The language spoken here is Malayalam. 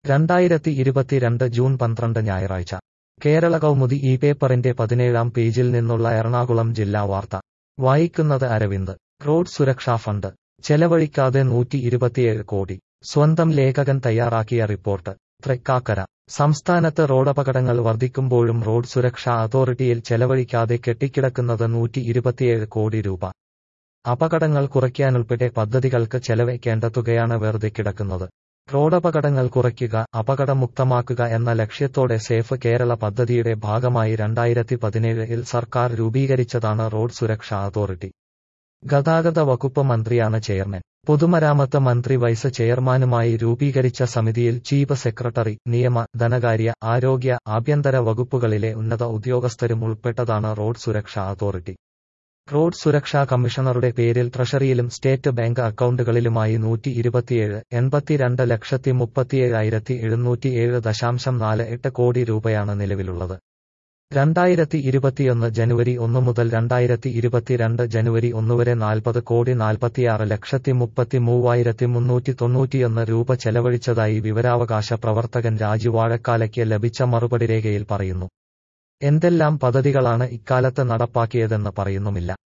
രണ്ടായിരത്തി ഇരുപത്തിരണ്ട് ജൂൺ പന്ത്രണ്ട് ഞായറാഴ്ച കേരള കൗമുദി ഈ പേപ്പറിന്റെ പതിനേഴാം പേജിൽ നിന്നുള്ള എറണാകുളം ജില്ലാ വാർത്ത വായിക്കുന്നത് അരവിന്ദ് റോഡ് സുരക്ഷാ ഫണ്ട് ചെലവഴിക്കാതെ നൂറ്റി ഇരുപത്തിയേഴ് കോടി സ്വന്തം ലേഖകൻ തയ്യാറാക്കിയ റിപ്പോർട്ട് തൃക്കാക്കര സംസ്ഥാനത്ത് റോഡപകടങ്ങൾ വർദ്ധിക്കുമ്പോഴും റോഡ് സുരക്ഷാ അതോറിറ്റിയിൽ ചെലവഴിക്കാതെ കെട്ടിക്കിടക്കുന്നത് നൂറ്റി ഇരുപത്തിയേഴ് കോടി രൂപ അപകടങ്ങൾ കുറയ്ക്കാനുൾപ്പെടെ പദ്ധതികൾക്ക് ചെലവഴിക്കേണ്ട തുകയാണ് വെറുതെ കിടക്കുന്നത് റോഡപകടങ്ങൾ കുറയ്ക്കുക അപകടമുക്തമാക്കുക എന്ന ലക്ഷ്യത്തോടെ സേഫ് കേരള പദ്ധതിയുടെ ഭാഗമായി രണ്ടായിരത്തി പതിനേഴിൽ സർക്കാർ രൂപീകരിച്ചതാണ് റോഡ് സുരക്ഷാ അതോറിറ്റി ഗതാഗത വകുപ്പ് മന്ത്രിയാണ് ചെയർമാൻ പൊതുമരാമത്ത് മന്ത്രി വൈസ് ചെയർമാനുമായി രൂപീകരിച്ച സമിതിയിൽ ചീഫ് സെക്രട്ടറി നിയമ ധനകാര്യ ആരോഗ്യ ആഭ്യന്തര വകുപ്പുകളിലെ ഉന്നത ഉദ്യോഗസ്ഥരും ഉൾപ്പെട്ടതാണ് റോഡ് സുരക്ഷാ അതോറിറ്റി റോഡ് സുരക്ഷാ കമ്മീഷണറുടെ പേരിൽ ട്രഷറിയിലും സ്റ്റേറ്റ് ബാങ്ക് അക്കൗണ്ടുകളിലുമായി നൂറ്റി ഇരുപത്തിയേഴ് എൺപത്തിരണ്ട് ലക്ഷത്തി മുപ്പത്തിയേഴായിരത്തി എഴുന്നൂറ്റിയേഴ് ദശാംശം നാല് എട്ട് കോടി രൂപയാണ് നിലവിലുള്ളത് രണ്ടായിരത്തി ഇരുപത്തിയൊന്ന് ജനുവരി ഒന്ന് മുതൽ രണ്ടായിരത്തി ഇരുപത്തിരണ്ട് ജനുവരി ഒന്ന് വരെ നാൽപ്പത് കോടി നാൽപ്പത്തിയാറ് ലക്ഷത്തി മുപ്പത്തി മൂവായിരത്തി മുന്നൂറ്റി തൊണ്ണൂറ്റിയൊന്ന് രൂപ ചെലവഴിച്ചതായി വിവരാവകാശ പ്രവർത്തകൻ രാജു വാഴക്കാലയ്ക്ക് ലഭിച്ച മറുപടി രേഖയിൽ പറയുന്നു എന്തെല്ലാം പദ്ധതികളാണ് ഇക്കാലത്ത് നടപ്പാക്കിയതെന്ന് പറയുന്നുമില്ല